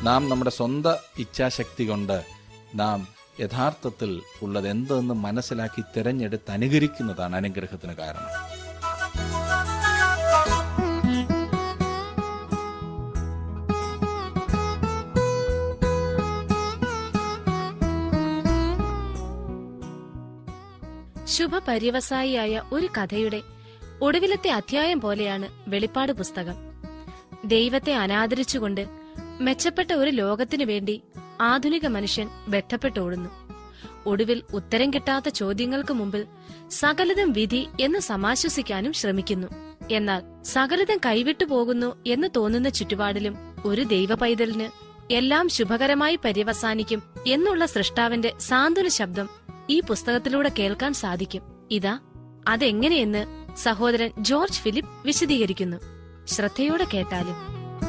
നാം നമ്മുടെ സ്വന്തം ഇച്ഛാശക്തി കൊണ്ട് നാം യഥാർത്ഥത്തിൽ ഉള്ളത് എന്തെന്ന് മനസ്സിലാക്കി തിരഞ്ഞെടുത്ത് അനുകരിക്കുന്നതാണ് അനുഗ്രഹത്തിന് കാരണം ശുഭപര്യവസായിയായ ഒരു കഥയുടെ ഒടുവിലത്തെ അധ്യായം പോലെയാണ് വെളിപ്പാട് പുസ്തകം ദൈവത്തെ അനാദരിച്ചുകൊണ്ട് മെച്ചപ്പെട്ട ഒരു ലോകത്തിനു വേണ്ടി ആധുനിക മനുഷ്യൻ ബന്ധപ്പെട്ടോടുന്നു ഒടുവിൽ ഉത്തരം കിട്ടാത്ത ചോദ്യങ്ങൾക്ക് മുമ്പിൽ സകലതും വിധി എന്ന് സമാശ്വസിക്കാനും ശ്രമിക്കുന്നു എന്നാൽ സകലതും കൈവിട്ടു പോകുന്നു എന്ന് തോന്നുന്ന ചുറ്റുപാടിലും ഒരു ദൈവ പൈതലിന് എല്ലാം ശുഭകരമായി പര്യവസാനിക്കും എന്നുള്ള സൃഷ്ടാവിന്റെ സാന്ത്വന ശബ്ദം ഈ പുസ്തകത്തിലൂടെ കേൾക്കാൻ സാധിക്കും ഇതാ അതെങ്ങനെയെന്ന് സഹോദരൻ ജോർജ് ഫിലിപ്പ് വിശദീകരിക്കുന്നു ശ്രദ്ധയോടെ കേട്ടാലും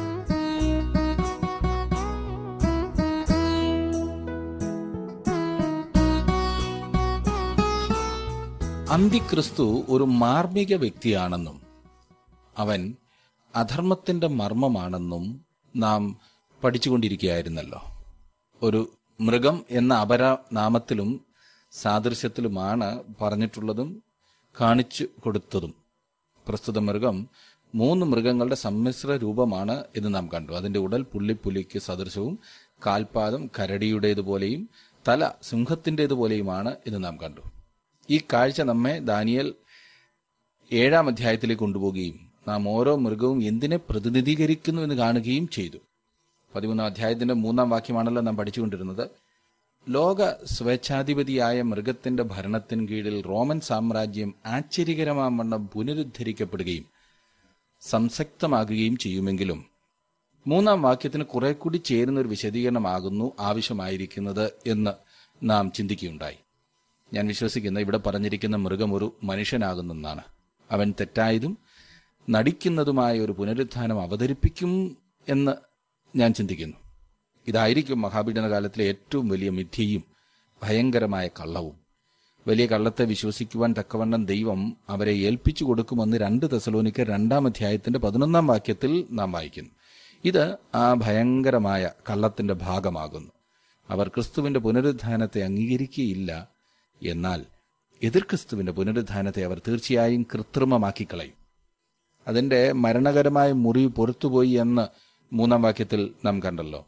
അന്തിക്രിസ്തു ഒരു മാർമിക വ്യക്തിയാണെന്നും അവൻ അധർമ്മത്തിന്റെ മർമ്മമാണെന്നും നാം പഠിച്ചുകൊണ്ടിരിക്കുകയായിരുന്നല്ലോ ഒരു മൃഗം എന്ന അപരനാമത്തിലും സാദൃശ്യത്തിലുമാണ് പറഞ്ഞിട്ടുള്ളതും കാണിച്ചു കൊടുത്തതും പ്രസ്തുത മൃഗം മൂന്ന് മൃഗങ്ങളുടെ സമ്മിശ്ര രൂപമാണ് എന്ന് നാം കണ്ടു അതിന്റെ ഉടൽ പുള്ളിപ്പുലിക്ക് സദൃശവും കാൽപാദം കരടിയുടേതുപോലെയും തല സിംഹത്തിൻ്റെതുപോലെയുമാണ് എന്ന് നാം കണ്ടു ഈ കാഴ്ച നമ്മെ ദാനിയൽ ഏഴാം അധ്യായത്തിലേക്ക് കൊണ്ടുപോവുകയും നാം ഓരോ മൃഗവും എന്തിനെ പ്രതിനിധീകരിക്കുന്നു എന്ന് കാണുകയും ചെയ്തു പതിമൂന്നാം അധ്യായത്തിന്റെ മൂന്നാം വാക്യമാണല്ലോ നാം പഠിച്ചുകൊണ്ടിരുന്നത് ലോക സ്വേച്ഛാധിപതിയായ മൃഗത്തിന്റെ ഭരണത്തിന് കീഴിൽ റോമൻ സാമ്രാജ്യം ആശ്ചര്യകരമാവണ്ണം പുനരുദ്ധരിക്കപ്പെടുകയും സംസക്തമാകുകയും ചെയ്യുമെങ്കിലും മൂന്നാം വാക്യത്തിന് കുറെ കൂടി ചേരുന്ന ഒരു വിശദീകരണമാകുന്നു ആവശ്യമായിരിക്കുന്നത് എന്ന് നാം ചിന്തിക്കുകയുണ്ടായി ഞാൻ വിശ്വസിക്കുന്ന ഇവിടെ പറഞ്ഞിരിക്കുന്ന മൃഗം ഒരു മനുഷ്യനാകുന്നെന്നാണ് അവൻ തെറ്റായതും നടിക്കുന്നതുമായ ഒരു പുനരുത്ഥാനം അവതരിപ്പിക്കും എന്ന് ഞാൻ ചിന്തിക്കുന്നു ഇതായിരിക്കും മഹാപീഡന കാലത്തിലെ ഏറ്റവും വലിയ മിഥ്യയും ഭയങ്കരമായ കള്ളവും വലിയ കള്ളത്തെ വിശ്വസിക്കുവാൻ തക്കവണ്ണം ദൈവം അവരെ ഏൽപ്പിച്ചു കൊടുക്കുമെന്ന് രണ്ട് തെസലോനിക്ക് രണ്ടാം അധ്യായത്തിന്റെ പതിനൊന്നാം വാക്യത്തിൽ നാം വായിക്കുന്നു ഇത് ആ ഭയങ്കരമായ കള്ളത്തിന്റെ ഭാഗമാകുന്നു അവർ ക്രിസ്തുവിന്റെ പുനരുദ്ധാനത്തെ അംഗീകരിക്കുകയില്ല എന്നാൽ എതിർ ക്രിസ്തുവിന്റെ പുനരുദ്ധാനത്തെ അവർ തീർച്ചയായും കൃത്രിമമാക്കി കളയും അതിന്റെ മരണകരമായ മുറിവ് പുറത്തുപോയി എന്ന് മൂന്നാം വാക്യത്തിൽ നാം കണ്ടല്ലോ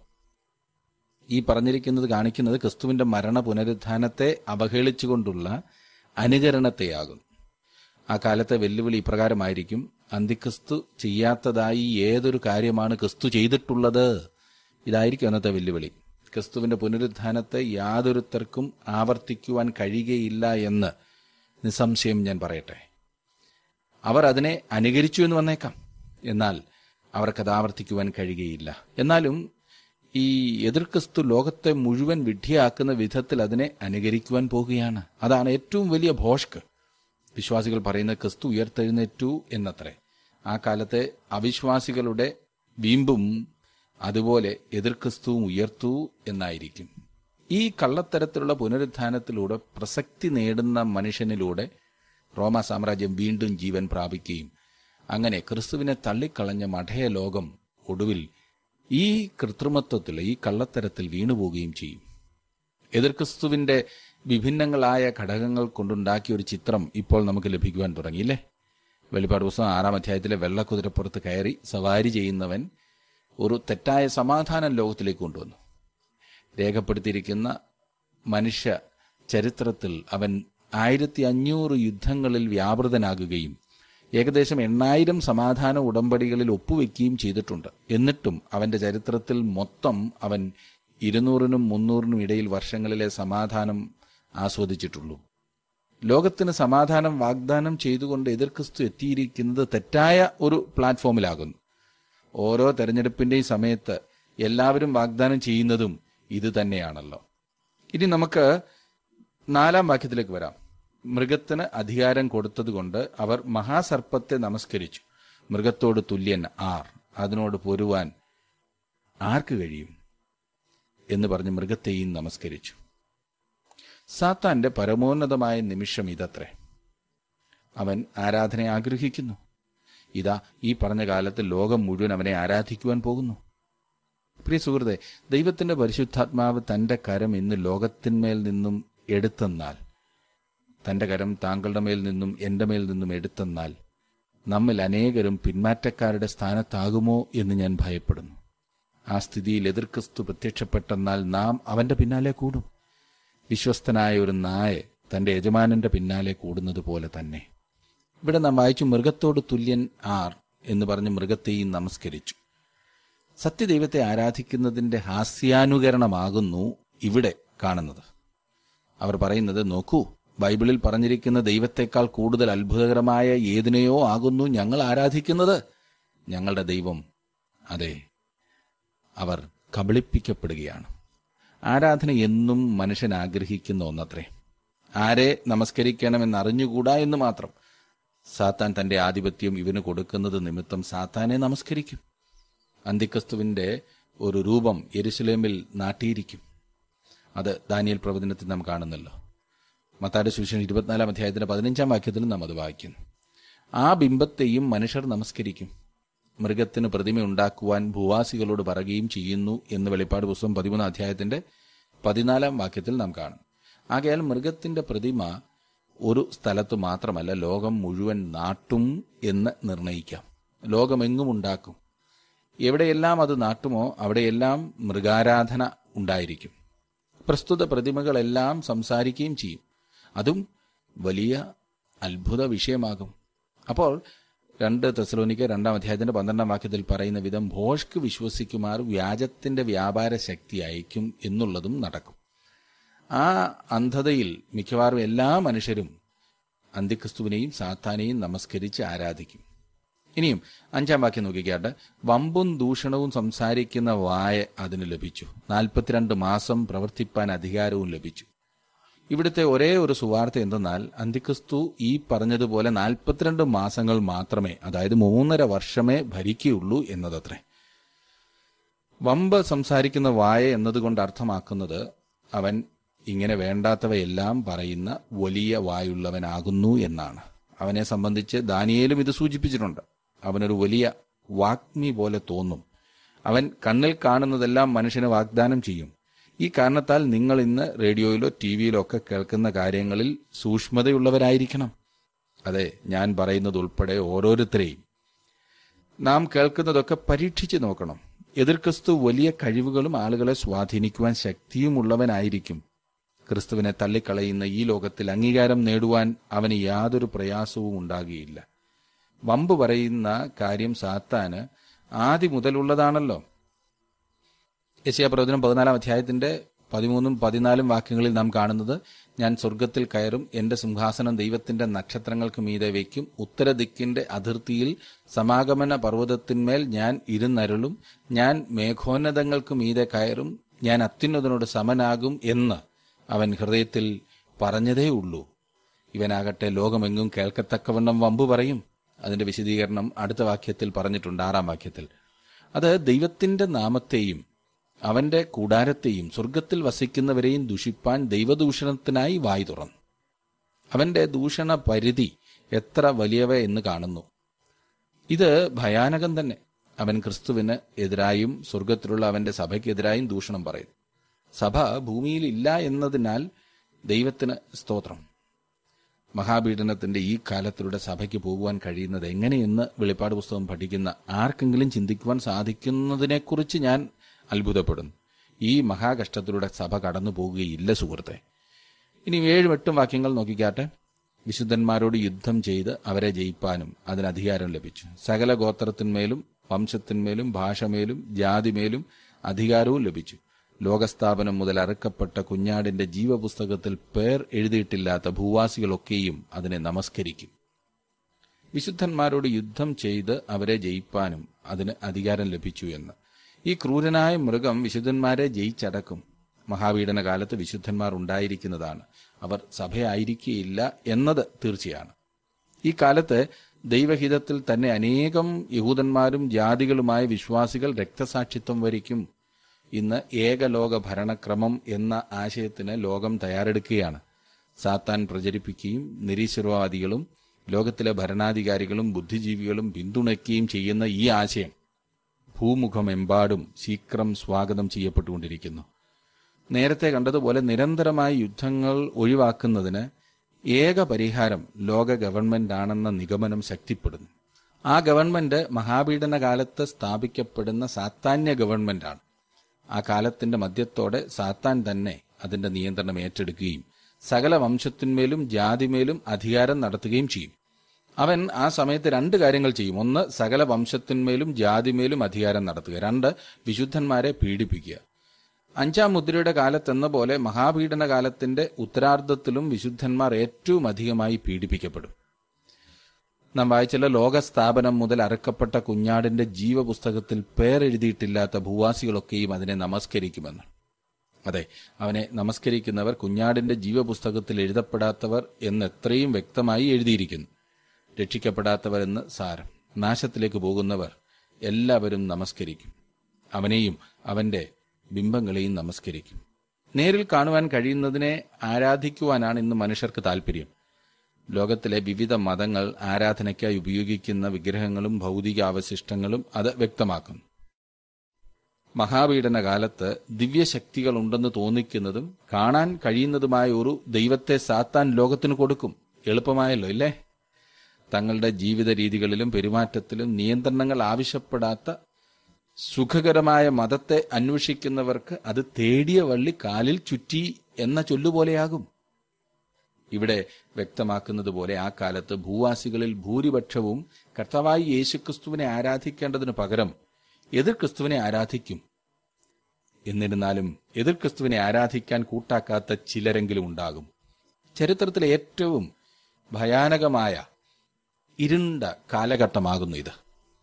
ഈ പറഞ്ഞിരിക്കുന്നത് കാണിക്കുന്നത് ക്രിസ്തുവിന്റെ മരണ പുനരുദ്ധാനത്തെ അവഹേളിച്ചുകൊണ്ടുള്ള അനുകരണത്തെയാകും ആ കാലത്തെ വെല്ലുവിളി ഇപ്രകാരമായിരിക്കും അന്തിക്രിസ്തു ചെയ്യാത്തതായി ഏതൊരു കാര്യമാണ് ക്രിസ്തു ചെയ്തിട്ടുള്ളത് ഇതായിരിക്കും അന്നത്തെ വെല്ലുവിളി ക്രിസ്തുവിന്റെ പുനരുദ്ധാനത്തെ യാതൊരുത്തർക്കും ആവർത്തിക്കുവാൻ കഴിയുകയില്ല എന്ന് നിസ്സംശയം ഞാൻ പറയട്ടെ അവർ അതിനെ അനുകരിച്ചു എന്ന് വന്നേക്കാം എന്നാൽ അവർക്കത് ആവർത്തിക്കുവാൻ കഴിയുകയില്ല എന്നാലും ഈ എതിർ ക്രിസ്തു ലോകത്തെ മുഴുവൻ വിഡ്ഢിയാക്കുന്ന വിധത്തിൽ അതിനെ അനുകരിക്കുവാൻ പോകുകയാണ് അതാണ് ഏറ്റവും വലിയ ഭോഷ്ക് വിശ്വാസികൾ പറയുന്ന ക്രിസ്തു ഉയർത്തെഴുന്നേറ്റു എന്നത്രേ ആ കാലത്തെ അവിശ്വാസികളുടെ വീമ്പും അതുപോലെ എതിർ ക്രിസ്തുവും ഉയർത്തു എന്നായിരിക്കും ഈ കള്ളത്തരത്തിലുള്ള പുനരുത്ഥാനത്തിലൂടെ പ്രസക്തി നേടുന്ന മനുഷ്യനിലൂടെ റോമ സാമ്രാജ്യം വീണ്ടും ജീവൻ പ്രാപിക്കുകയും അങ്ങനെ ക്രിസ്തുവിനെ തള്ളിക്കളഞ്ഞ മഠയ ലോകം ഒടുവിൽ ഈ കൃത്രിമത്വത്തിൽ ഈ കള്ളത്തരത്തിൽ വീണുപോവുകയും ചെയ്യും എതിർ ക്രിസ്തുവിന്റെ വിഭിന്നങ്ങളായ ഘടകങ്ങൾ കൊണ്ടുണ്ടാക്കിയ ഒരു ചിത്രം ഇപ്പോൾ നമുക്ക് ലഭിക്കുവാൻ തുടങ്ങിയില്ലേ വെളിപ്പാട് പുസ്തകം ആറാം അധ്യായത്തിലെ വെള്ളക്കുതിരപ്പുറത്ത് കയറി സവാരി ചെയ്യുന്നവൻ ഒരു തെറ്റായ സമാധാനം ലോകത്തിലേക്ക് കൊണ്ടുവന്നു രേഖപ്പെടുത്തിയിരിക്കുന്ന മനുഷ്യ ചരിത്രത്തിൽ അവൻ ആയിരത്തി അഞ്ഞൂറ് യുദ്ധങ്ങളിൽ വ്യാപൃതനാകുകയും ഏകദേശം എണ്ണായിരം സമാധാന ഉടമ്പടികളിൽ ഒപ്പുവെക്കുകയും ചെയ്തിട്ടുണ്ട് എന്നിട്ടും അവന്റെ ചരിത്രത്തിൽ മൊത്തം അവൻ ഇരുന്നൂറിനും മുന്നൂറിനും ഇടയിൽ വർഷങ്ങളിലെ സമാധാനം ആസ്വദിച്ചിട്ടുള്ളൂ ലോകത്തിന് സമാധാനം വാഗ്ദാനം ചെയ്തുകൊണ്ട് എതിർ ക്രിസ്തു എത്തിയിരിക്കുന്നത് തെറ്റായ ഒരു പ്ലാറ്റ്ഫോമിലാകുന്നു ഓരോ തെരഞ്ഞെടുപ്പിന്റെയും സമയത്ത് എല്ലാവരും വാഗ്ദാനം ചെയ്യുന്നതും ഇത് തന്നെയാണല്ലോ ഇനി നമുക്ക് നാലാം വാക്യത്തിലേക്ക് വരാം മൃഗത്തിന് അധികാരം കൊടുത്തതുകൊണ്ട് അവർ മഹാസർപ്പത്തെ നമസ്കരിച്ചു മൃഗത്തോട് തുല്യൻ ആർ അതിനോട് പൊരുവാൻ ആർക്ക് കഴിയും എന്ന് പറഞ്ഞ് മൃഗത്തെയും നമസ്കരിച്ചു സാത്താന്റെ പരമോന്നതമായ നിമിഷം ഇതത്രേ അവൻ ആരാധന ആഗ്രഹിക്കുന്നു ഇതാ ഈ പറഞ്ഞ കാലത്ത് ലോകം മുഴുവൻ അവനെ ആരാധിക്കുവാൻ പോകുന്നു പ്രിയ സുഹൃത്തെ ദൈവത്തിന്റെ പരിശുദ്ധാത്മാവ് തന്റെ കരം ഇന്ന് ലോകത്തിന്മേൽ നിന്നും എടുത്തെന്നാൽ തന്റെ കരം താങ്കളുടെ മേൽ നിന്നും എന്റെ മേൽ നിന്നും എടുത്തെന്നാൽ നമ്മിൽ അനേകരും പിന്മാറ്റക്കാരുടെ സ്ഥാനത്താകുമോ എന്ന് ഞാൻ ഭയപ്പെടുന്നു ആ സ്ഥിതിയിൽ എതിർക്രിസ്തു പ്രത്യക്ഷപ്പെട്ടെന്നാൽ നാം അവന്റെ പിന്നാലെ കൂടും വിശ്വസ്തനായ ഒരു നായ തന്റെ യജമാനന്റെ പിന്നാലെ കൂടുന്നത് പോലെ തന്നെ ഇവിടെ നാം വായിച്ചു മൃഗത്തോട് തുല്യൻ ആർ എന്ന് പറഞ്ഞ് മൃഗത്തെയും നമസ്കരിച്ചു സത്യദൈവത്തെ ആരാധിക്കുന്നതിന്റെ ഹാസ്യാനുകരണമാകുന്നു ഇവിടെ കാണുന്നത് അവർ പറയുന്നത് നോക്കൂ ബൈബിളിൽ പറഞ്ഞിരിക്കുന്ന ദൈവത്തെക്കാൾ കൂടുതൽ അത്ഭുതകരമായ ഏതിനെയോ ആകുന്നു ഞങ്ങൾ ആരാധിക്കുന്നത് ഞങ്ങളുടെ ദൈവം അതെ അവർ കബളിപ്പിക്കപ്പെടുകയാണ് ആരാധന എന്നും മനുഷ്യൻ ആഗ്രഹിക്കുന്ന ഒന്നത്രേ ആരെ നമസ്കരിക്കണമെന്ന് അറിഞ്ഞുകൂടാ എന്ന് മാത്രം സാത്താൻ തന്റെ ആധിപത്യം ഇവന് കൊടുക്കുന്നത് നിമിത്തം സാത്താനെ നമസ്കരിക്കും അന്തിക്രിസ്തുവിന്റെ ഒരു രൂപം യെരുസലേമിൽ നാട്ടിയിരിക്കും അത് ദാനിയൽ പ്രവചനത്തിൽ നാം കാണുന്നല്ലോ മത്തായുടെ സുവിശേഷം ഇരുപത്തിനാലാം അധ്യായത്തിന്റെ പതിനഞ്ചാം വാക്യത്തിൽ നാം അത് വായിക്കുന്നു ആ ബിംബത്തെയും മനുഷ്യർ നമസ്കരിക്കും മൃഗത്തിന് പ്രതിമ ഉണ്ടാക്കുവാൻ ഭൂവാസികളോട് പറയുകയും ചെയ്യുന്നു എന്ന് വെളിപ്പാട് പുസ്തകം പതിമൂന്നാം അധ്യായത്തിന്റെ പതിനാലാം വാക്യത്തിൽ നാം കാണും ആകയാൽ മൃഗത്തിന്റെ പ്രതിമ ഒരു സ്ഥലത്ത് മാത്രമല്ല ലോകം മുഴുവൻ നാട്ടും എന്ന് നിർണയിക്കാം ലോകമെങ്ങും ഉണ്ടാക്കും എവിടെയെല്ലാം അത് നാട്ടുമോ അവിടെയെല്ലാം മൃഗാരാധന ഉണ്ടായിരിക്കും പ്രസ്തുത പ്രതിമകളെല്ലാം സംസാരിക്കുകയും ചെയ്യും അതും വലിയ അത്ഭുത വിഷയമാകും അപ്പോൾ രണ്ട് തെസലോനിക്ക രണ്ടാം അധ്യായത്തിന്റെ പന്ത്രണ്ടാം വാക്യത്തിൽ പറയുന്ന വിധം ഭോഷ്ക്ക് വിശ്വസിക്കുമാർ വ്യാജത്തിന്റെ വ്യാപാര ശക്തി അയക്കും എന്നുള്ളതും നടക്കും ആ അന്ധതയിൽ മിക്കവാറും എല്ലാ മനുഷ്യരും അന്ത്യക്രിസ്തുവിനെയും സാത്താനെയും നമസ്കരിച്ച് ആരാധിക്കും ഇനിയും അഞ്ചാം വാക്യം നോക്കിക്കാട്ട് വമ്പും ദൂഷണവും സംസാരിക്കുന്ന വായ അതിന് ലഭിച്ചു നാൽപ്പത്തിരണ്ട് മാസം പ്രവർത്തിപ്പാൻ അധികാരവും ലഭിച്ചു ഇവിടുത്തെ ഒരേ ഒരു സുവാർത്ത എന്തെന്നാൽ അന്തിക്രിസ്തു ഈ പറഞ്ഞതുപോലെ നാൽപ്പത്തിരണ്ട് മാസങ്ങൾ മാത്രമേ അതായത് മൂന്നര വർഷമേ ഭരിക്കുകയുള്ളൂ എന്നതത്രേ വമ്പ് സംസാരിക്കുന്ന വായ എന്നതുകൊണ്ട് അർത്ഥമാക്കുന്നത് അവൻ ഇങ്ങനെ വേണ്ടാത്തവയെല്ലാം പറയുന്ന വലിയ വായുള്ളവനാകുന്നു എന്നാണ് അവനെ സംബന്ധിച്ച് ദാനിയേലും ഇത് സൂചിപ്പിച്ചിട്ടുണ്ട് അവനൊരു വലിയ വാഗ്മി പോലെ തോന്നും അവൻ കണ്ണിൽ കാണുന്നതെല്ലാം മനുഷ്യന് വാഗ്ദാനം ചെയ്യും ഈ കാരണത്താൽ നിങ്ങൾ ഇന്ന് റേഡിയോയിലോ ടി വിയിലോ ഒക്കെ കേൾക്കുന്ന കാര്യങ്ങളിൽ സൂക്ഷ്മതയുള്ളവരായിരിക്കണം അതെ ഞാൻ പറയുന്നത് ഉൾപ്പെടെ ഓരോരുത്തരെയും നാം കേൾക്കുന്നതൊക്കെ പരീക്ഷിച്ച് നോക്കണം എതിർ ക്രിസ്തു വലിയ കഴിവുകളും ആളുകളെ സ്വാധീനിക്കുവാൻ ശക്തിയുമുള്ളവനായിരിക്കും ക്രിസ്തുവിനെ തള്ളിക്കളയുന്ന ഈ ലോകത്തിൽ അംഗീകാരം നേടുവാൻ അവന് യാതൊരു പ്രയാസവും ഉണ്ടാകുകയില്ല വമ്പ് പറയുന്ന കാര്യം സാത്താന് ആദ്യം മുതലുള്ളതാണല്ലോ യശയ പ്രവചനം പതിനാലാം അധ്യായത്തിന്റെ പതിമൂന്നും പതിനാലും വാക്യങ്ങളിൽ നാം കാണുന്നത് ഞാൻ സ്വർഗത്തിൽ കയറും എന്റെ സിംഹാസനം ദൈവത്തിന്റെ നക്ഷത്രങ്ങൾക്ക് മീതെ വയ്ക്കും ഉത്തരദിക്കിന്റെ അതിർത്തിയിൽ സമാഗമന പർവ്വതത്തിന്മേൽ ഞാൻ ഇരുന്നരുളും ഞാൻ മേഘോന്നതങ്ങൾക്ക് മീതെ കയറും ഞാൻ അത്യുന്നതനോട് സമനാകും എന്ന് അവൻ ഹൃദയത്തിൽ പറഞ്ഞതേ ഉള്ളൂ ഇവനാകട്ടെ ലോകമെങ്ങും കേൾക്കത്തക്കവണ്ണം വമ്പ് പറയും അതിന്റെ വിശദീകരണം അടുത്ത വാക്യത്തിൽ പറഞ്ഞിട്ടുണ്ട് ആറാം വാക്യത്തിൽ അത് ദൈവത്തിന്റെ നാമത്തെയും അവന്റെ കൂടാരത്തെയും സ്വർഗത്തിൽ വസിക്കുന്നവരെയും ദുഷിപ്പാൻ ദൈവദൂഷണത്തിനായി വായി തുറന്നു അവന്റെ ദൂഷണ പരിധി എത്ര വലിയവ എന്ന് കാണുന്നു ഇത് ഭയാനകം തന്നെ അവൻ ക്രിസ്തുവിന് എതിരായും സ്വർഗത്തിലുള്ള അവന്റെ സഭയ്ക്കെതിരായും ദൂഷണം പറയുന്നു സഭ ഭൂമിയിൽ ഇല്ല എന്നതിനാൽ ദൈവത്തിന് സ്തോത്രം മഹാപീഡനത്തിന്റെ ഈ കാലത്തിലൂടെ സഭയ്ക്ക് പോകുവാൻ കഴിയുന്നത് എങ്ങനെയെന്ന് വെളിപ്പാട് പുസ്തകം പഠിക്കുന്ന ആർക്കെങ്കിലും ചിന്തിക്കുവാൻ സാധിക്കുന്നതിനെക്കുറിച്ച് ഞാൻ അത്ഭുതപ്പെടുന്നു ഈ മഹാകഷ്ടത്തിലൂടെ സഭ കടന്നു പോകുകയില്ല സുഹൃത്തെ ഇനി ഏഴും എട്ടും വാക്യങ്ങൾ നോക്കിക്കാട്ടെ വിശുദ്ധന്മാരോട് യുദ്ധം ചെയ്ത് അവരെ ജയിപ്പാനും അതിന് അധികാരം ലഭിച്ചു സകല ഗോത്രത്തിന്മേലും വംശത്തിന്മേലും ഭാഷമേലും ജാതിമേലും അധികാരവും ലഭിച്ചു ലോകസ്ഥാപനം മുതൽ അറുക്കപ്പെട്ട കുഞ്ഞാടിന്റെ ജീവപുസ്തകത്തിൽ പേർ എഴുതിയിട്ടില്ലാത്ത ഭൂവാസികളൊക്കെയും അതിനെ നമസ്കരിക്കും വിശുദ്ധന്മാരോട് യുദ്ധം ചെയ്ത് അവരെ ജയിപ്പാനും അതിന് അധികാരം ലഭിച്ചു എന്ന് ഈ ക്രൂരനായ മൃഗം വിശുദ്ധന്മാരെ ജയിച്ചടക്കും മഹാപീഡന കാലത്ത് വിശുദ്ധന്മാർ ഉണ്ടായിരിക്കുന്നതാണ് അവർ സഭയായിരിക്കുകയില്ല എന്നത് തീർച്ചയാണ് ഈ കാലത്ത് ദൈവഹിതത്തിൽ തന്നെ അനേകം യഹൂദന്മാരും ജാതികളുമായ വിശ്വാസികൾ രക്തസാക്ഷിത്വം വരിക്കും ഇന്ന് ഏകലോക ഭരണക്രമം എന്ന ആശയത്തിന് ലോകം തയ്യാറെടുക്കുകയാണ് സാത്താൻ പ്രചരിപ്പിക്കുകയും നിരീശ്വരവാദികളും ലോകത്തിലെ ഭരണാധികാരികളും ബുദ്ധിജീവികളും പിന്തുണയ്ക്കുകയും ചെയ്യുന്ന ഈ ആശയം ഭൂമുഖമെമ്പാടും ശീക്രം സ്വാഗതം ചെയ്യപ്പെട്ടുകൊണ്ടിരിക്കുന്നു നേരത്തെ കണ്ടതുപോലെ നിരന്തരമായ യുദ്ധങ്ങൾ ഒഴിവാക്കുന്നതിന് ഏക പരിഹാരം ലോക ഗവൺമെന്റ് ആണെന്ന നിഗമനം ശക്തിപ്പെടുന്നു ആ ഗവൺമെന്റ് മഹാപീഡന കാലത്ത് സ്ഥാപിക്കപ്പെടുന്ന സാത്താന്യ ഗവൺമെന്റാണ് ആ കാലത്തിന്റെ മധ്യത്തോടെ സാത്താൻ തന്നെ അതിന്റെ നിയന്ത്രണം ഏറ്റെടുക്കുകയും സകല വംശത്തിന്മേലും ജാതിമേലും അധികാരം നടത്തുകയും ചെയ്യും അവൻ ആ സമയത്ത് രണ്ട് കാര്യങ്ങൾ ചെയ്യും ഒന്ന് സകല വംശത്തിന്മേലും ജാതിമേലും അധികാരം നടത്തുക രണ്ട് വിശുദ്ധന്മാരെ പീഡിപ്പിക്കുക അഞ്ചാം മുദ്രയുടെ കാലത്തെന്ന പോലെ മഹാപീഡന കാലത്തിന്റെ ഉത്തരാർദ്ധത്തിലും വിശുദ്ധന്മാർ ഏറ്റവും അധികമായി പീഡിപ്പിക്കപ്പെടും നാം വായിച്ചുള്ള ലോകസ്ഥാപനം മുതൽ അറക്കപ്പെട്ട കുഞ്ഞാടിന്റെ ജീവപുസ്തകത്തിൽ പേരെഴുതിയിട്ടില്ലാത്ത ഭൂവാസികളൊക്കെയും അതിനെ നമസ്കരിക്കുമെന്ന് അതെ അവനെ നമസ്കരിക്കുന്നവർ കുഞ്ഞാടിന്റെ ജീവപുസ്തകത്തിൽ എഴുതപ്പെടാത്തവർ എന്ന് എത്രയും വ്യക്തമായി എഴുതിയിരിക്കുന്നു രക്ഷിക്കപ്പെടാത്തവർ എന്ന് സാരം നാശത്തിലേക്ക് പോകുന്നവർ എല്ലാവരും നമസ്കരിക്കും അവനെയും അവന്റെ ബിംബങ്ങളെയും നമസ്കരിക്കും നേരിൽ കാണുവാൻ കഴിയുന്നതിനെ ആരാധിക്കുവാനാണ് ഇന്ന് മനുഷ്യർക്ക് താല്പര്യം ലോകത്തിലെ വിവിധ മതങ്ങൾ ആരാധനയ്ക്കായി ഉപയോഗിക്കുന്ന വിഗ്രഹങ്ങളും ഭൗതിക അവശിഷ്ടങ്ങളും അത് വ്യക്തമാക്കുന്നു മഹാപീഡന കാലത്ത് ദിവ്യശക്തികൾ ഉണ്ടെന്ന് തോന്നിക്കുന്നതും കാണാൻ കഴിയുന്നതുമായ ഒരു ദൈവത്തെ സാത്താൻ ലോകത്തിന് കൊടുക്കും എളുപ്പമായല്ലോ ഇല്ലേ തങ്ങളുടെ ജീവിത രീതികളിലും പെരുമാറ്റത്തിലും നിയന്ത്രണങ്ങൾ ആവശ്യപ്പെടാത്ത സുഖകരമായ മതത്തെ അന്വേഷിക്കുന്നവർക്ക് അത് തേടിയ വള്ളി കാലിൽ ചുറ്റി എന്ന ചൊല്ലുപോലെയാകും ഇവിടെ വ്യക്തമാക്കുന്നത് പോലെ ആ കാലത്ത് ഭൂവാസികളിൽ ഭൂരിപക്ഷവും കർത്താവായി യേശുക്രിസ്തുവിനെ ആരാധിക്കേണ്ടതിനു പകരം എതിർ ക്രിസ്തുവിനെ ആരാധിക്കും എന്നിരുന്നാലും എതിർ ക്രിസ്തുവിനെ ആരാധിക്കാൻ കൂട്ടാക്കാത്ത ചിലരെങ്കിലും ഉണ്ടാകും ചരിത്രത്തിലെ ഏറ്റവും ഭയാനകമായ ഇരുണ്ട കാലഘട്ടമാകുന്നു ഇത്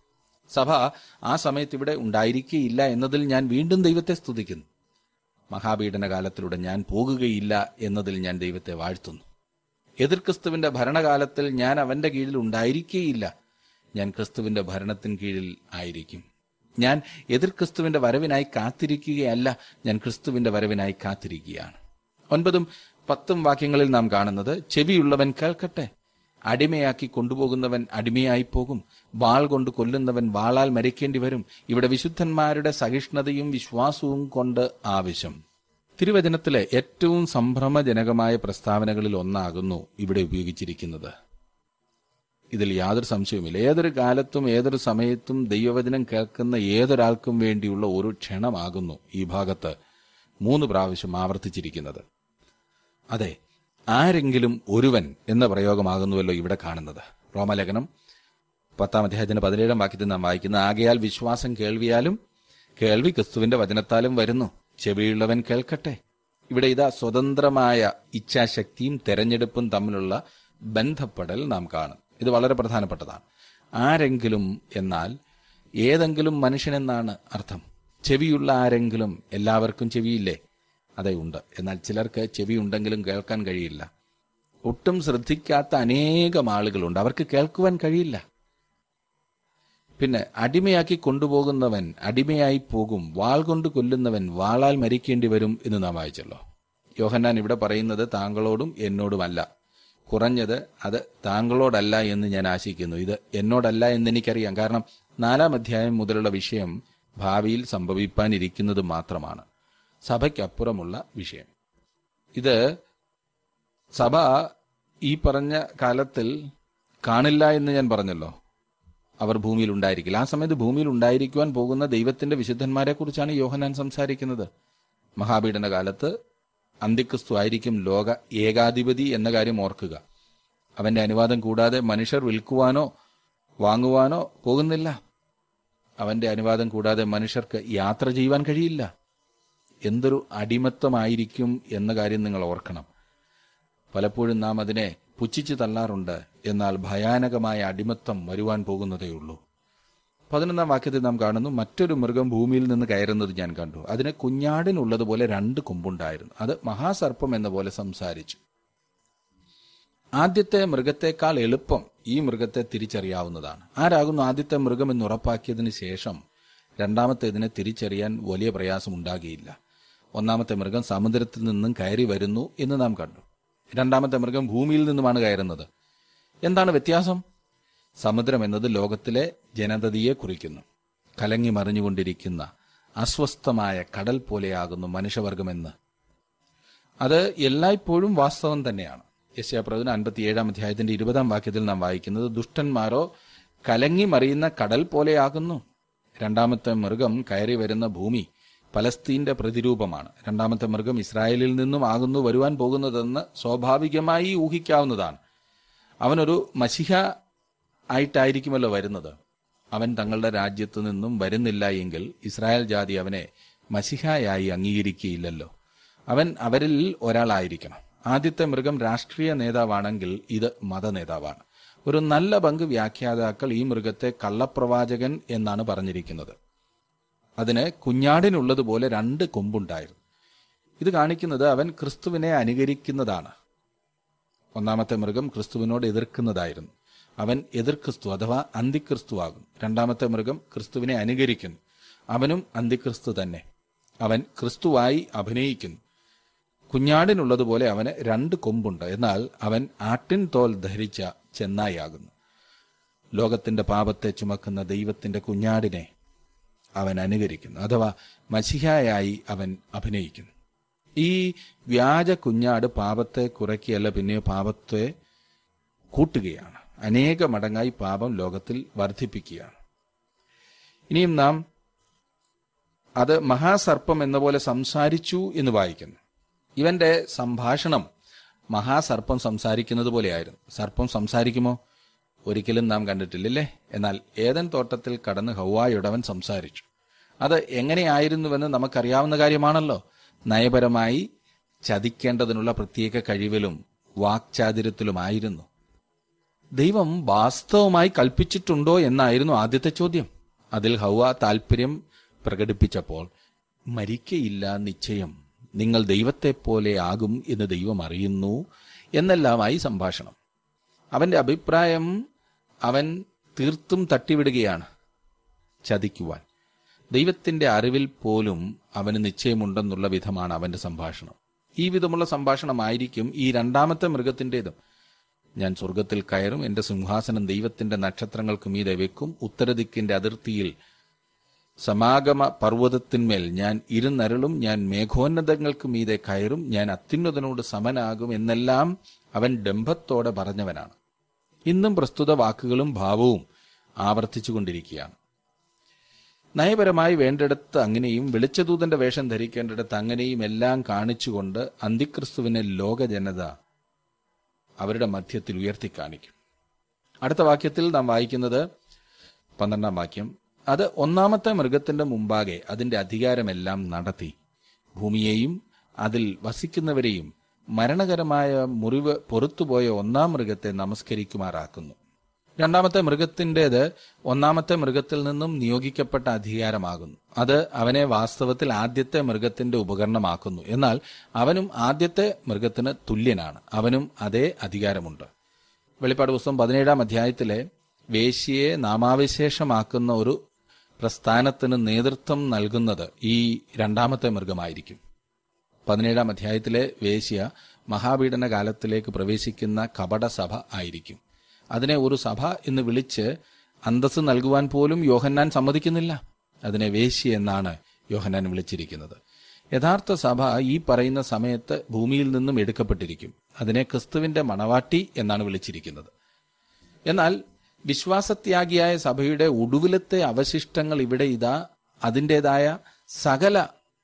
സഭ ആ സമയത്ത് ഇവിടെ ഉണ്ടായിരിക്കുകയില്ല എന്നതിൽ ഞാൻ വീണ്ടും ദൈവത്തെ സ്തുതിക്കുന്നു മഹാപീഡന കാലത്തിലൂടെ ഞാൻ പോകുകയില്ല എന്നതിൽ ഞാൻ ദൈവത്തെ വാഴ്ത്തുന്നു എതിർ ക്രിസ്തുവിന്റെ ഭരണകാലത്തിൽ ഞാൻ അവന്റെ കീഴിൽ ഉണ്ടായിരിക്കുകയില്ല ഞാൻ ക്രിസ്തുവിന്റെ ഭരണത്തിന് കീഴിൽ ആയിരിക്കും ഞാൻ എതിർ ക്രിസ്തുവിന്റെ വരവിനായി കാത്തിരിക്കുകയല്ല ഞാൻ ക്രിസ്തുവിന്റെ വരവിനായി കാത്തിരിക്കുകയാണ് ഒൻപതും പത്തും വാക്യങ്ങളിൽ നാം കാണുന്നത് ചെവിയുള്ളവൻ കേൾക്കട്ടെ അടിമയാക്കി കൊണ്ടുപോകുന്നവൻ അടിമയായി പോകും വാൾ കൊണ്ട് കൊല്ലുന്നവൻ വാളാൽ മരിക്കേണ്ടി വരും ഇവിടെ വിശുദ്ധന്മാരുടെ സഹിഷ്ണുതയും വിശ്വാസവും കൊണ്ട് ആവശ്യം തിരുവചനത്തിലെ ഏറ്റവും സംഭ്രമജനകമായ പ്രസ്താവനകളിൽ ഒന്നാകുന്നു ഇവിടെ ഉപയോഗിച്ചിരിക്കുന്നത് ഇതിൽ യാതൊരു സംശയവുമില്ല ഏതൊരു കാലത്തും ഏതൊരു സമയത്തും ദൈവവചനം കേൾക്കുന്ന ഏതൊരാൾക്കും വേണ്ടിയുള്ള ഒരു ക്ഷണമാകുന്നു ഈ ഭാഗത്ത് മൂന്ന് പ്രാവശ്യം ആവർത്തിച്ചിരിക്കുന്നത് അതെ ആരെങ്കിലും ഒരുവൻ എന്ന പ്രയോഗമാകുന്നുവല്ലോ ഇവിടെ കാണുന്നത് റോമലേഖനം പത്താം അധ്യായത്തിന്റെ പതിനേഴാം വാക്യത്തിൽ നാം വായിക്കുന്ന ആകയാൽ വിശ്വാസം കേൾവിയാലും കേൾവി ക്രിസ്തുവിന്റെ വചനത്താലും വരുന്നു ചെവിയുള്ളവൻ കേൾക്കട്ടെ ഇവിടെ ഇതാ സ്വതന്ത്രമായ ഇച്ഛാശക്തിയും തെരഞ്ഞെടുപ്പും തമ്മിലുള്ള ബന്ധപ്പെടൽ നാം കാണും ഇത് വളരെ പ്രധാനപ്പെട്ടതാണ് ആരെങ്കിലും എന്നാൽ ഏതെങ്കിലും മനുഷ്യനെന്നാണ് അർത്ഥം ചെവിയുള്ള ആരെങ്കിലും എല്ലാവർക്കും ചെവിയില്ലേ അതെ ഉണ്ട് എന്നാൽ ചിലർക്ക് ചെവി ഉണ്ടെങ്കിലും കേൾക്കാൻ കഴിയില്ല ഒട്ടും ശ്രദ്ധിക്കാത്ത അനേകം ആളുകളുണ്ട് അവർക്ക് കേൾക്കുവാൻ കഴിയില്ല പിന്നെ അടിമയാക്കി കൊണ്ടുപോകുന്നവൻ അടിമയായി പോകും വാൾ കൊണ്ട് കൊല്ലുന്നവൻ വാളാൽ മരിക്കേണ്ടി വരും എന്ന് നാം വായിച്ചല്ലോ യോഹന്നാൻ ഇവിടെ പറയുന്നത് താങ്കളോടും എന്നോടുമല്ല കുറഞ്ഞത് അത് താങ്കളോടല്ല എന്ന് ഞാൻ ആശിക്കുന്നു ഇത് എന്നോടല്ല എന്ന് എനിക്കറിയാം കാരണം നാലാം അധ്യായം മുതലുള്ള വിഷയം ഭാവിയിൽ സംഭവിപ്പാനിരിക്കുന്നത് മാത്രമാണ് സഭയ്ക്കപ്പുറമുള്ള വിഷയം ഇത് സഭ ഈ പറഞ്ഞ കാലത്തിൽ കാണില്ല എന്ന് ഞാൻ പറഞ്ഞല്ലോ അവർ ഭൂമിയിൽ ഉണ്ടായിരിക്കില്ല ആ സമയത്ത് ഭൂമിയിൽ ഉണ്ടായിരിക്കുവാൻ പോകുന്ന ദൈവത്തിന്റെ വിശുദ്ധന്മാരെ കുറിച്ചാണ് യോഹനാൻ സംസാരിക്കുന്നത് മഹാപീഡന കാലത്ത് അന്ത്യക്രിസ്തു ആയിരിക്കും ലോക ഏകാധിപതി എന്ന കാര്യം ഓർക്കുക അവന്റെ അനുവാദം കൂടാതെ മനുഷ്യർ വിൽക്കുവാനോ വാങ്ങുവാനോ പോകുന്നില്ല അവന്റെ അനുവാദം കൂടാതെ മനുഷ്യർക്ക് യാത്ര ചെയ്യുവാൻ കഴിയില്ല എന്തൊരു അടിമത്തമായിരിക്കും എന്ന കാര്യം നിങ്ങൾ ഓർക്കണം പലപ്പോഴും നാം അതിനെ പുച്ഛിച്ചു തള്ളാറുണ്ട് എന്നാൽ ഭയാനകമായ അടിമത്തം വരുവാൻ പോകുന്നതേയുള്ളൂ പതിനൊന്നാം വാക്യത്തിൽ നാം കാണുന്നു മറ്റൊരു മൃഗം ഭൂമിയിൽ നിന്ന് കയറുന്നത് ഞാൻ കണ്ടു അതിന് കുഞ്ഞാടിനുള്ളതുപോലെ രണ്ട് കൊമ്പുണ്ടായിരുന്നു അത് മഹാസർപ്പം എന്ന പോലെ സംസാരിച്ചു ആദ്യത്തെ മൃഗത്തെക്കാൾ എളുപ്പം ഈ മൃഗത്തെ തിരിച്ചറിയാവുന്നതാണ് ആരാകുന്നു ആദ്യത്തെ മൃഗം എന്ന് ഉറപ്പാക്കിയതിന് ശേഷം രണ്ടാമത്തേതിനെ തിരിച്ചറിയാൻ വലിയ പ്രയാസം ഉണ്ടാകുകയില്ല ഒന്നാമത്തെ മൃഗം സമുദ്രത്തിൽ നിന്നും കയറി വരുന്നു എന്ന് നാം കണ്ടു രണ്ടാമത്തെ മൃഗം ഭൂമിയിൽ നിന്നുമാണ് കയറുന്നത് എന്താണ് വ്യത്യാസം സമുദ്രം എന്നത് ലോകത്തിലെ ജനതയെ കുറിക്കുന്നു കലങ്ങി മറിഞ്ഞുകൊണ്ടിരിക്കുന്ന അസ്വസ്ഥമായ കടൽ പോലെയാകുന്നു മനുഷ്യവർഗമെന്ന് അത് എല്ലായ്പ്പോഴും വാസ്തവം തന്നെയാണ് യശ്യാപ്രവചന അൻപത്തിയേഴാം അധ്യായത്തിന്റെ ഇരുപതാം വാക്യത്തിൽ നാം വായിക്കുന്നത് ദുഷ്ടന്മാരോ കലങ്ങി മറിയുന്ന കടൽ പോലെയാകുന്നു രണ്ടാമത്തെ മൃഗം കയറി വരുന്ന ഭൂമി പലസ്തീന്റെ പ്രതിരൂപമാണ് രണ്ടാമത്തെ മൃഗം ഇസ്രായേലിൽ നിന്നും ആകുന്നു വരുവാൻ പോകുന്നതെന്ന് സ്വാഭാവികമായി ഊഹിക്കാവുന്നതാണ് അവനൊരു മഷിഹ ആയിട്ടായിരിക്കുമല്ലോ വരുന്നത് അവൻ തങ്ങളുടെ രാജ്യത്തു നിന്നും വരുന്നില്ല എങ്കിൽ ഇസ്രായേൽ ജാതി അവനെ മഷിഹയായി അംഗീകരിക്കുകയില്ലല്ലോ അവൻ അവരിൽ ഒരാളായിരിക്കണം ആദ്യത്തെ മൃഗം രാഷ്ട്രീയ നേതാവാണെങ്കിൽ ഇത് മതനേതാവാണ് ഒരു നല്ല പങ്ക് വ്യാഖ്യാതാക്കൾ ഈ മൃഗത്തെ കള്ളപ്രവാചകൻ എന്നാണ് പറഞ്ഞിരിക്കുന്നത് അതിന് കുഞ്ഞാടിനുള്ളതുപോലെ രണ്ട് കൊമ്പുണ്ടായിരുന്നു ഇത് കാണിക്കുന്നത് അവൻ ക്രിസ്തുവിനെ അനുകരിക്കുന്നതാണ് ഒന്നാമത്തെ മൃഗം ക്രിസ്തുവിനോട് എതിർക്കുന്നതായിരുന്നു അവൻ എതിർ ക്രിസ്തു അഥവാ അന്തിക്രിസ്തുവാകും രണ്ടാമത്തെ മൃഗം ക്രിസ്തുവിനെ അനുകരിക്കുന്നു അവനും അന്തിക്രിസ്തു തന്നെ അവൻ ക്രിസ്തുവായി അഭിനയിക്കുന്നു കുഞ്ഞാടിനുള്ളതുപോലെ അവന് രണ്ട് കൊമ്പുണ്ട് എന്നാൽ അവൻ ആട്ടിൻ തോൽ ധരിച്ച ചെന്നായാകുന്നു ലോകത്തിന്റെ പാപത്തെ ചുമക്കുന്ന ദൈവത്തിന്റെ കുഞ്ഞാടിനെ അവൻ അനുകരിക്കുന്നു അഥവാ മഷിഹായായി അവൻ അഭിനയിക്കുന്നു ഈ വ്യാജ കുഞ്ഞാട് പാപത്തെ കുറയ്ക്കുകയല്ല പിന്നെ പാപത്തെ കൂട്ടുകയാണ് അനേക മടങ്ങായി പാപം ലോകത്തിൽ വർദ്ധിപ്പിക്കുകയാണ് ഇനിയും നാം അത് മഹാസർപ്പം എന്ന പോലെ സംസാരിച്ചു എന്ന് വായിക്കുന്നു ഇവന്റെ സംഭാഷണം മഹാസർപ്പം സംസാരിക്കുന്നത് പോലെയായിരുന്നു സർപ്പം സംസാരിക്കുമോ ഒരിക്കലും നാം കണ്ടിട്ടില്ലല്ലേ എന്നാൽ ഏതൻ തോട്ടത്തിൽ കടന്ന് ഹൗവായുടവൻ സംസാരിച്ചു അത് എങ്ങനെയായിരുന്നുവെന്ന് നമുക്കറിയാവുന്ന കാര്യമാണല്ലോ നയപരമായി ചതിക്കേണ്ടതിനുള്ള പ്രത്യേക കഴിവിലും വാക്ചാതുര്യത്തിലുമായിരുന്നു ദൈവം വാസ്തവമായി കൽപ്പിച്ചിട്ടുണ്ടോ എന്നായിരുന്നു ആദ്യത്തെ ചോദ്യം അതിൽ ഹൗവ താൽപര്യം പ്രകടിപ്പിച്ചപ്പോൾ മരിക്കയില്ല നിശ്ചയം നിങ്ങൾ ദൈവത്തെ പോലെ ആകും എന്ന് ദൈവം അറിയുന്നു എന്നെല്ലാമായി സംഭാഷണം അവന്റെ അഭിപ്രായം അവൻ തീർത്തും തട്ടിവിടുകയാണ് ചതിക്കുവാൻ ദൈവത്തിന്റെ അറിവിൽ പോലും അവന് നിശ്ചയമുണ്ടെന്നുള്ള വിധമാണ് അവന്റെ സംഭാഷണം ഈ വിധമുള്ള സംഭാഷണമായിരിക്കും ഈ രണ്ടാമത്തെ മൃഗത്തിൻ്റെതും ഞാൻ സ്വർഗത്തിൽ കയറും എന്റെ സിംഹാസനം ദൈവത്തിന്റെ നക്ഷത്രങ്ങൾക്ക് മീതെ വെക്കും ഉത്തരദിക്കിന്റെ അതിർത്തിയിൽ സമാഗമ പർവ്വതത്തിന്മേൽ ഞാൻ ഇരുന്നരളും ഞാൻ മേഘോന്നതങ്ങൾക്ക് മീതെ കയറും ഞാൻ അത്യുന്നതനോട് സമനാകും എന്നെല്ലാം അവൻ ഡംഭത്തോടെ പറഞ്ഞവനാണ് ഇന്നും പ്രസ്തുത വാക്കുകളും ഭാവവും ആവർത്തിച്ചുകൊണ്ടിരിക്കുകയാണ് നയപരമായി വേണ്ടിടത്ത് അങ്ങനെയും വെളിച്ചദൂതന്റെ വേഷം ധരിക്കേണ്ടിടത്ത് അങ്ങനെയും എല്ലാം കാണിച്ചുകൊണ്ട് അന്തിക്രിസ്തുവിനെ ലോക ജനത അവരുടെ മധ്യത്തിൽ ഉയർത്തി കാണിക്കും അടുത്ത വാക്യത്തിൽ നാം വായിക്കുന്നത് പന്ത്രണ്ടാം വാക്യം അത് ഒന്നാമത്തെ മൃഗത്തിന്റെ മുമ്പാകെ അതിന്റെ അധികാരമെല്ലാം നടത്തി ഭൂമിയെയും അതിൽ വസിക്കുന്നവരെയും മരണകരമായ മുറിവ് പൊറത്തുപോയ ഒന്നാം മൃഗത്തെ നമസ്കരിക്കുമാറാക്കുന്നു രണ്ടാമത്തെ മൃഗത്തിൻ്റെത് ഒന്നാമത്തെ മൃഗത്തിൽ നിന്നും നിയോഗിക്കപ്പെട്ട അധികാരമാകുന്നു അത് അവനെ വാസ്തവത്തിൽ ആദ്യത്തെ മൃഗത്തിന്റെ ഉപകരണമാക്കുന്നു എന്നാൽ അവനും ആദ്യത്തെ മൃഗത്തിന് തുല്യനാണ് അവനും അതേ അധികാരമുണ്ട് വെളിപ്പാട് പുസ്തകം പതിനേഴാം അധ്യായത്തിലെ വേശ്യയെ നാമാവിശേഷമാക്കുന്ന ഒരു പ്രസ്ഥാനത്തിന് നേതൃത്വം നൽകുന്നത് ഈ രണ്ടാമത്തെ മൃഗമായിരിക്കും പതിനേഴാം അധ്യായത്തിലെ വേശ്യ മഹാപീഡന കാലത്തിലേക്ക് പ്രവേശിക്കുന്ന കപടസഭ ആയിരിക്കും അതിനെ ഒരു സഭ എന്ന് വിളിച്ച് അന്തസ് നൽകുവാൻ പോലും യോഹന്നാൻ സമ്മതിക്കുന്നില്ല അതിനെ വേശ്യ എന്നാണ് യോഹന്നാൻ വിളിച്ചിരിക്കുന്നത് യഥാർത്ഥ സഭ ഈ പറയുന്ന സമയത്ത് ഭൂമിയിൽ നിന്നും എടുക്കപ്പെട്ടിരിക്കും അതിനെ ക്രിസ്തുവിന്റെ മണവാട്ടി എന്നാണ് വിളിച്ചിരിക്കുന്നത് എന്നാൽ വിശ്വാസത്യാഗിയായ സഭയുടെ ഒടുവിലത്തെ അവശിഷ്ടങ്ങൾ ഇവിടെ ഇതാ അതിൻ്റെതായ സകല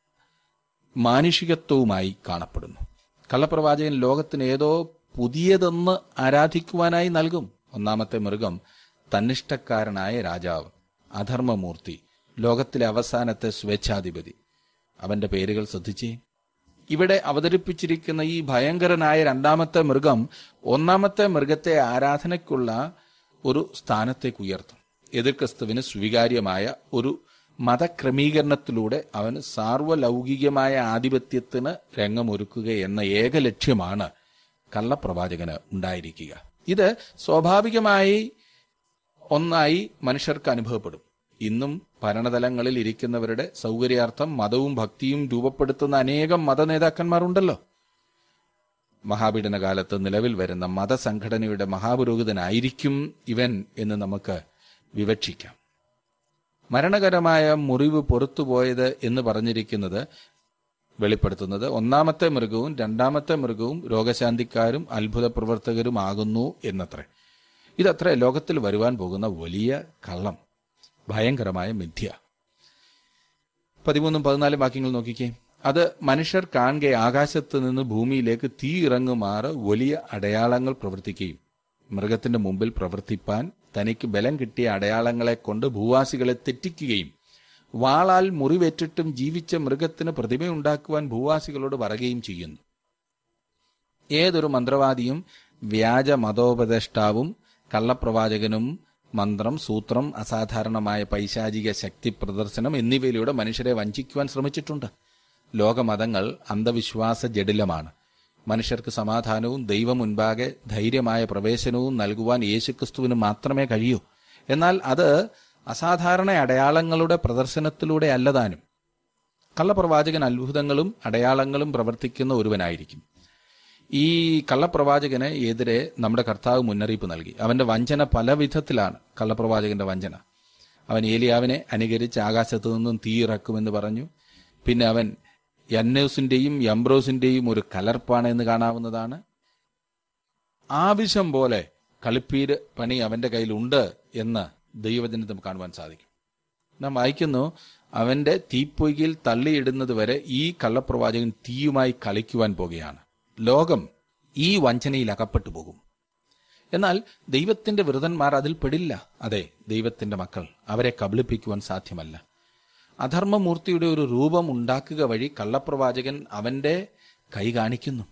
മാനുഷികത്വവുമായി കാണപ്പെടുന്നു കള്ളപ്രവാചകൻ ലോകത്തിന് ഏതോ പുതിയതെന്ന് ആരാധിക്കുവാനായി നൽകും ഒന്നാമത്തെ മൃഗം തന്നിഷ്ടക്കാരനായ രാജാവ് അധർമ്മമൂർത്തി ലോകത്തിലെ അവസാനത്തെ സ്വേച്ഛാധിപതി അവന്റെ പേരുകൾ ശ്രദ്ധിച്ചേ ഇവിടെ അവതരിപ്പിച്ചിരിക്കുന്ന ഈ ഭയങ്കരനായ രണ്ടാമത്തെ മൃഗം ഒന്നാമത്തെ മൃഗത്തെ ആരാധനയ്ക്കുള്ള ഒരു സ്ഥാനത്തേക്ക് ഉയർത്തും എതിർ ക്രിസ്തുവിന് സ്വീകാര്യമായ ഒരു മതക്രമീകരണത്തിലൂടെ അവന് സാർവലൗകികമായ ആധിപത്യത്തിന് രംഗമൊരുക്കുക എന്ന ഏക ലക്ഷ്യമാണ് കള്ളപ്രവാചകന് ഉണ്ടായിരിക്കുക ഇത് സ്വാഭാവികമായി ഒന്നായി മനുഷ്യർക്ക് അനുഭവപ്പെടും ഇന്നും ഭരണതലങ്ങളിൽ ഇരിക്കുന്നവരുടെ സൗകര്യാർത്ഥം മതവും ഭക്തിയും രൂപപ്പെടുത്തുന്ന അനേകം മതനേതാക്കന്മാരുണ്ടല്ലോ മഹാപീഡന കാലത്ത് നിലവിൽ വരുന്ന മതസംഘടനയുടെ മഹാപുരോഹിതനായിരിക്കും ഇവൻ എന്ന് നമുക്ക് വിവക്ഷിക്കാം മരണകരമായ മുറിവ് പുറത്തുപോയത് എന്ന് പറഞ്ഞിരിക്കുന്നത് വെളിപ്പെടുത്തുന്നത് ഒന്നാമത്തെ മൃഗവും രണ്ടാമത്തെ മൃഗവും രോഗശാന്തിക്കാരും അത്ഭുത പ്രവർത്തകരുമാകുന്നു എന്നത്രേ ഇതത്രേ ലോകത്തിൽ വരുവാൻ പോകുന്ന വലിയ കള്ളം ഭയങ്കരമായ മിഥ്യ പതിമൂന്നും പതിനാലും വാക്യങ്ങൾ നോക്കിക്കേ അത് മനുഷ്യർ കാണുക ആകാശത്ത് നിന്ന് ഭൂമിയിലേക്ക് തീ ഇറങ്ങുമാറ് വലിയ അടയാളങ്ങൾ പ്രവർത്തിക്കുകയും മൃഗത്തിന്റെ മുമ്പിൽ പ്രവർത്തിപ്പാൻ തനിക്ക് ബലം കിട്ടിയ അടയാളങ്ങളെ കൊണ്ട് ഭൂവാസികളെ തെറ്റിക്കുകയും വാളാൽ മുറിവേറ്റിട്ടും ജീവിച്ച മൃഗത്തിന് പ്രതിമയുണ്ടാക്കുവാൻ ഭൂവാസികളോട് പറയുകയും ചെയ്യുന്നു ഏതൊരു മന്ത്രവാദിയും വ്യാജ മതോപദേഷ്ടാവും കള്ളപ്രവാചകനും മന്ത്രം സൂത്രം അസാധാരണമായ പൈശാചിക ശക്തി പ്രദർശനം എന്നിവയിലൂടെ മനുഷ്യരെ വഞ്ചിക്കുവാൻ ശ്രമിച്ചിട്ടുണ്ട് ലോകമതങ്ങൾ അന്ധവിശ്വാസ ജഡിലമാണ് മനുഷ്യർക്ക് സമാധാനവും ദൈവം മുൻപാകെ ധൈര്യമായ പ്രവേശനവും നൽകുവാൻ യേശുക്രിസ്തുവിന് മാത്രമേ കഴിയൂ എന്നാൽ അത് അസാധാരണ അടയാളങ്ങളുടെ പ്രദർശനത്തിലൂടെ അല്ലതാനും കള്ളപ്രവാചകൻ അത്ഭുതങ്ങളും അടയാളങ്ങളും പ്രവർത്തിക്കുന്ന ഒരുവനായിരിക്കും ഈ കള്ളപ്രവാചകന് എതിരെ നമ്മുടെ കർത്താവ് മുന്നറിയിപ്പ് നൽകി അവന്റെ വഞ്ചന പല വിധത്തിലാണ് കള്ളപ്രവാചകന്റെ വഞ്ചന അവൻ ഏലിയാവിനെ അനുകരിച്ച് ആകാശത്തു നിന്നും തീ ഇറക്കുമെന്ന് പറഞ്ഞു പിന്നെ അവൻ യന്നൂസിന്റെയും യംബ്രോസിന്റെയും ഒരു കലർപ്പാണ് എന്ന് കാണാവുന്നതാണ് ആവശ്യം പോലെ കളിപ്പീര് പണി അവന്റെ കയ്യിലുണ്ട് എന്ന് ദൈവജനത്തിന് കാണുവാൻ സാധിക്കും നാം വായിക്കുന്നു അവന്റെ തീപ്പൊയ്കയിൽ തള്ളിയിടുന്നത് വരെ ഈ കള്ളപ്രവാചകൻ തീയുമായി കളിക്കുവാൻ പോകുകയാണ് ലോകം ഈ വഞ്ചനയിൽ അകപ്പെട്ടു പോകും എന്നാൽ ദൈവത്തിന്റെ വൃതന്മാർ അതിൽ പെടില്ല അതെ ദൈവത്തിന്റെ മക്കൾ അവരെ കബളിപ്പിക്കുവാൻ സാധ്യമല്ല അധർമ്മമൂർത്തിയുടെ ഒരു രൂപം ഉണ്ടാക്കുക വഴി കള്ളപ്രവാചകൻ അവന്റെ കൈ കാണിക്കുന്നു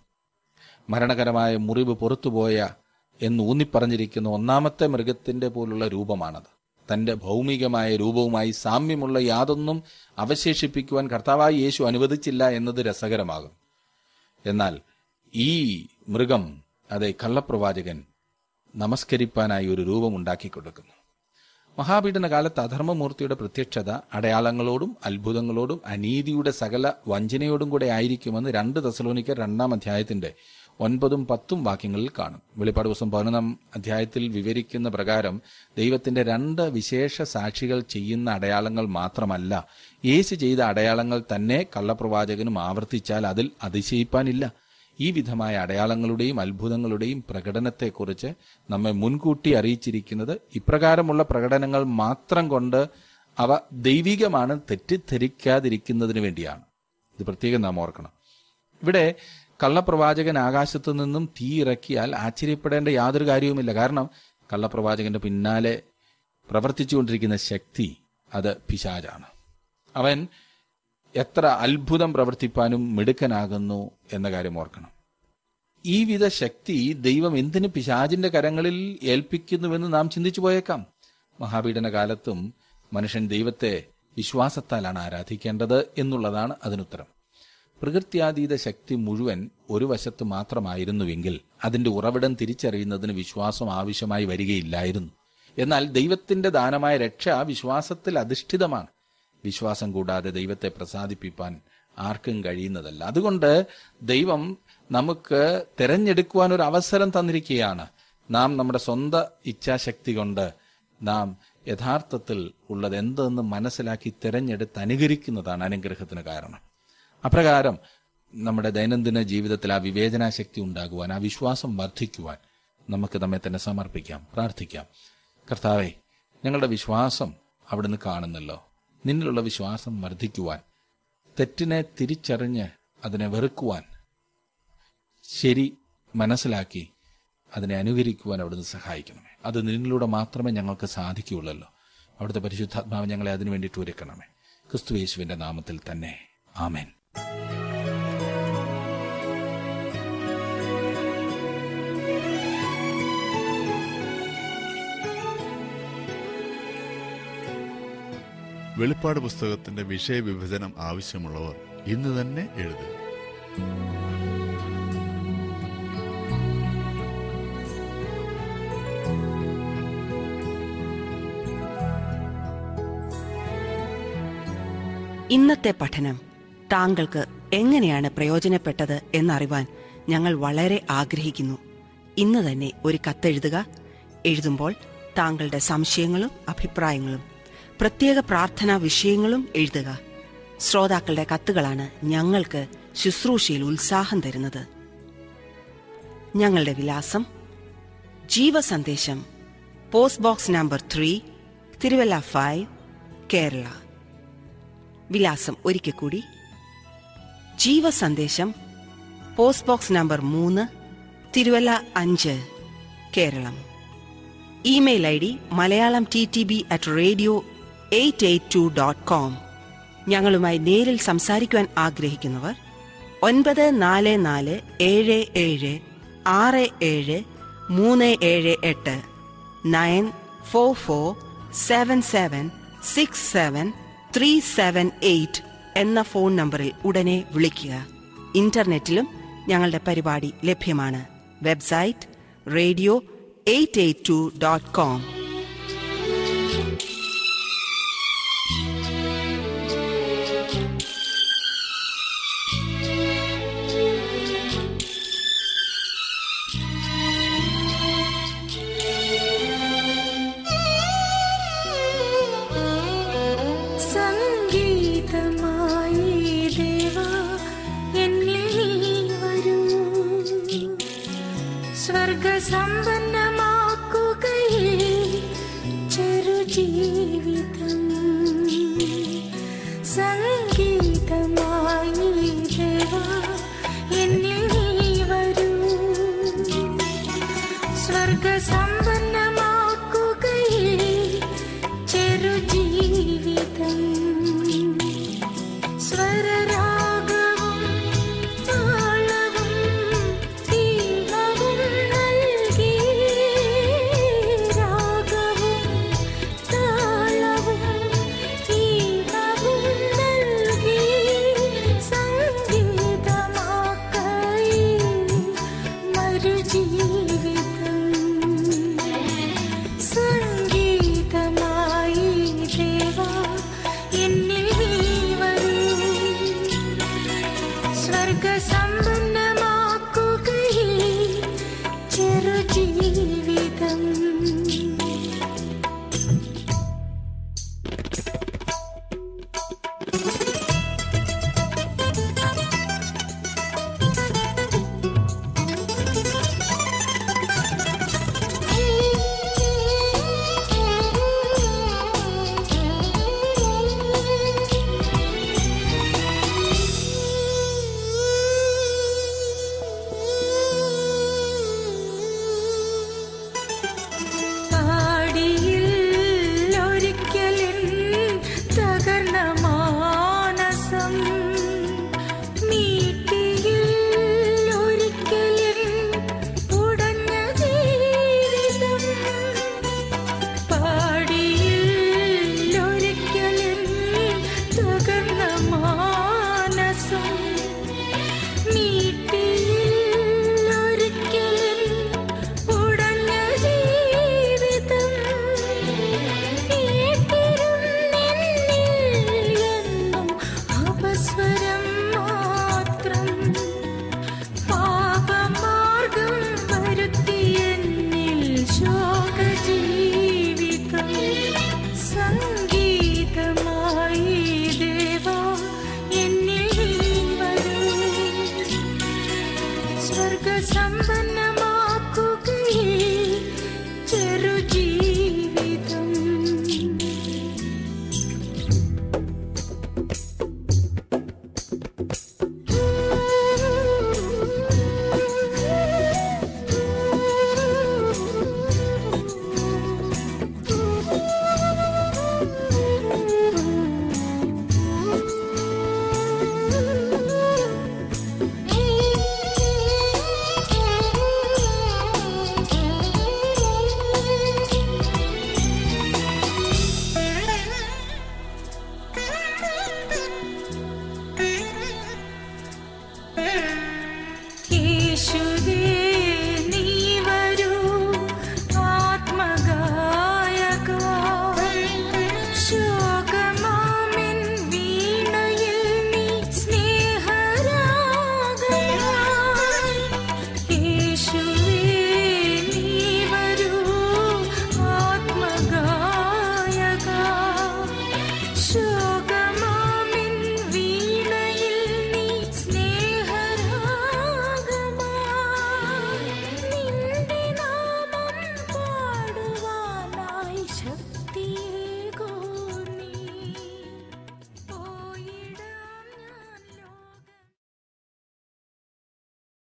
മരണകരമായ മുറിവ് പുറത്തുപോയ എന്ന് ഊന്നിപ്പറഞ്ഞിരിക്കുന്ന ഒന്നാമത്തെ മൃഗത്തിന്റെ പോലുള്ള രൂപമാണത് തന്റെ ഭൗമികമായ രൂപവുമായി സാമ്യമുള്ള യാതൊന്നും അവശേഷിപ്പിക്കുവാൻ കർത്താവായി യേശു അനുവദിച്ചില്ല എന്നത് രസകരമാകും എന്നാൽ ഈ മൃഗം അതെ കള്ളപ്രവാചകൻ നമസ്കരിപ്പാനായി ഒരു രൂപം ഉണ്ടാക്കി കൊടുക്കുന്നു മഹാപീഡന കാലത്ത് അധർമ്മമൂർത്തിയുടെ പ്രത്യക്ഷത അടയാളങ്ങളോടും അത്ഭുതങ്ങളോടും അനീതിയുടെ സകല വഞ്ചനയോടും കൂടെ ആയിരിക്കുമെന്ന് രണ്ട് ദസലോനിക്കർ രണ്ടാം അധ്യായത്തിന്റെ ഒൻപതും പത്തും വാക്യങ്ങളിൽ കാണും വെളിപ്പാട് ദിവസം പതിനൊന്നാം അധ്യായത്തിൽ വിവരിക്കുന്ന പ്രകാരം ദൈവത്തിന്റെ രണ്ട് വിശേഷ സാക്ഷികൾ ചെയ്യുന്ന അടയാളങ്ങൾ മാത്രമല്ല യേശു ചെയ്ത അടയാളങ്ങൾ തന്നെ കള്ളപ്രവാചകനും ആവർത്തിച്ചാൽ അതിൽ അതിശയിപ്പാനില്ല ഈ വിധമായ അടയാളങ്ങളുടെയും അത്ഭുതങ്ങളുടെയും പ്രകടനത്തെക്കുറിച്ച് നമ്മെ മുൻകൂട്ടി അറിയിച്ചിരിക്കുന്നത് ഇപ്രകാരമുള്ള പ്രകടനങ്ങൾ മാത്രം കൊണ്ട് അവ ദൈവികമാണ് തെറ്റിദ്ധരിക്കാതിരിക്കുന്നതിന് വേണ്ടിയാണ് ഇത് പ്രത്യേകം നാം ഓർക്കണം ഇവിടെ കള്ളപ്രവാചകൻ ആകാശത്തു നിന്നും തീ ഇറക്കിയാൽ ആശ്ചര്യപ്പെടേണ്ട യാതൊരു കാര്യവുമില്ല കാരണം കള്ളപ്രവാചകന്റെ പിന്നാലെ പ്രവർത്തിച്ചുകൊണ്ടിരിക്കുന്ന ശക്തി അത് പിശാജാണ് അവൻ എത്ര അത്ഭുതം പ്രവർത്തിപ്പാനും മിടുക്കനാകുന്നു എന്ന കാര്യം ഓർക്കണം ഈ വിധ ശക്തി ദൈവം എന്തിന് പിശാജിന്റെ കരങ്ങളിൽ ഏൽപ്പിക്കുന്നുവെന്ന് നാം ചിന്തിച്ചു പോയേക്കാം മഹാപീഡന കാലത്തും മനുഷ്യൻ ദൈവത്തെ വിശ്വാസത്താലാണ് ആരാധിക്കേണ്ടത് എന്നുള്ളതാണ് അതിനുത്തരം പ്രകൃത്യാതീത ശക്തി മുഴുവൻ ഒരു വശത്ത് മാത്രമായിരുന്നുവെങ്കിൽ അതിന്റെ ഉറവിടം തിരിച്ചറിയുന്നതിന് വിശ്വാസം ആവശ്യമായി വരികയില്ലായിരുന്നു എന്നാൽ ദൈവത്തിന്റെ ദാനമായ രക്ഷ വിശ്വാസത്തിൽ അധിഷ്ഠിതമാണ് വിശ്വാസം കൂടാതെ ദൈവത്തെ പ്രസാദിപ്പിക്കാൻ ആർക്കും കഴിയുന്നതല്ല അതുകൊണ്ട് ദൈവം നമുക്ക് തിരഞ്ഞെടുക്കുവാൻ ഒരു അവസരം തന്നിരിക്കുകയാണ് നാം നമ്മുടെ സ്വന്തം ഇച്ഛാശക്തി കൊണ്ട് നാം യഥാർത്ഥത്തിൽ ഉള്ളത് എന്തെന്ന് മനസ്സിലാക്കി തിരഞ്ഞെടുത്ത് അനുകരിക്കുന്നതാണ് അനുഗ്രഹത്തിന് കാരണം അപ്രകാരം നമ്മുടെ ദൈനംദിന ജീവിതത്തിൽ ആ വിവേചനാശക്തി ഉണ്ടാകുവാൻ ആ വിശ്വാസം വർദ്ധിക്കുവാൻ നമുക്ക് നമ്മെ തന്നെ സമർപ്പിക്കാം പ്രാർത്ഥിക്കാം കർത്താവെ ഞങ്ങളുടെ വിശ്വാസം അവിടുന്ന് കാണുന്നല്ലോ നിന്നിലുള്ള വിശ്വാസം വർദ്ധിക്കുവാൻ തെറ്റിനെ തിരിച്ചറിഞ്ഞ് അതിനെ വെറുക്കുവാൻ ശരി മനസ്സിലാക്കി അതിനെ അനുകരിക്കുവാൻ അവിടുന്ന് സഹായിക്കണമേ അത് നിന്നിലൂടെ മാത്രമേ ഞങ്ങൾക്ക് സാധിക്കുകയുള്ളല്ലോ അവിടുത്തെ പരിശുദ്ധാത്മാവ് ഞങ്ങളെ അതിനു വേണ്ടിയിട്ട് ഒരുക്കണമേ ക്രിസ്തു യേശുവിന്റെ നാമത്തിൽ തന്നെ ആമേൻ വെളിപ്പാട് പുസ്തകത്തിന്റെ വിഷയവിഭജനം ആവശ്യമുള്ളവർ ഇന്ന് തന്നെ എഴുതുക ഇന്നത്തെ പഠനം താങ്കൾക്ക് എങ്ങനെയാണ് പ്രയോജനപ്പെട്ടത് എന്നറിവാൻ ഞങ്ങൾ വളരെ ആഗ്രഹിക്കുന്നു ഇന്ന് തന്നെ ഒരു കത്തെഴുതുക എഴുതുമ്പോൾ താങ്കളുടെ സംശയങ്ങളും അഭിപ്രായങ്ങളും പ്രത്യേക പ്രാർത്ഥനാ വിഷയങ്ങളും എഴുതുക ശ്രോതാക്കളുടെ കത്തുകളാണ് ഞങ്ങൾക്ക് ശുശ്രൂഷയിൽ ഉത്സാഹം തരുന്നത് ഞങ്ങളുടെ വിലാസം ജീവസന്ദേശം post box number three Thiruvalla five Kerala വിലാസം ഒരിക്കൽ കൂടി ജീവസന്ദേശം പോസ്റ്റ് ബോക്സ് നമ്പർ മൂന്ന് തിരുവല്ല അഞ്ച് Keralam email I D Malayalam T T B at radio eight eight two dot com ഞങ്ങളുമായി നേരിൽ സംസാരിക്കുവാൻ ആഗ്രഹിക്കുന്നവർ ഒൻപത് നാല് നാല് ഏഴ് ഏഴ് ആറ് ഏഴ് മൂന്ന് ഏഴ് എട്ട് nine four four seven seven six seven three seven eight എന്ന ഫോൺ നമ്പറിൽ ഉടനെ വിളിക്കുക ഇന്റർനെറ്റിലും ഞങ്ങളുടെ പരിപാടി ലഭ്യമാണ് website radio eight eight two dot com സംഗീതമായി ദേവാ എന്നിൽ നീ വരൂ സ്വർഗസമ്പന്നമാക്കുകയേ ചെറുജീവിതം സംഗീതമായി ദേവാ എന്നിൽ നീ വരൂ സ്വർഗസമ്പന്നമാക്കുകയേ ചെറുജീവിതം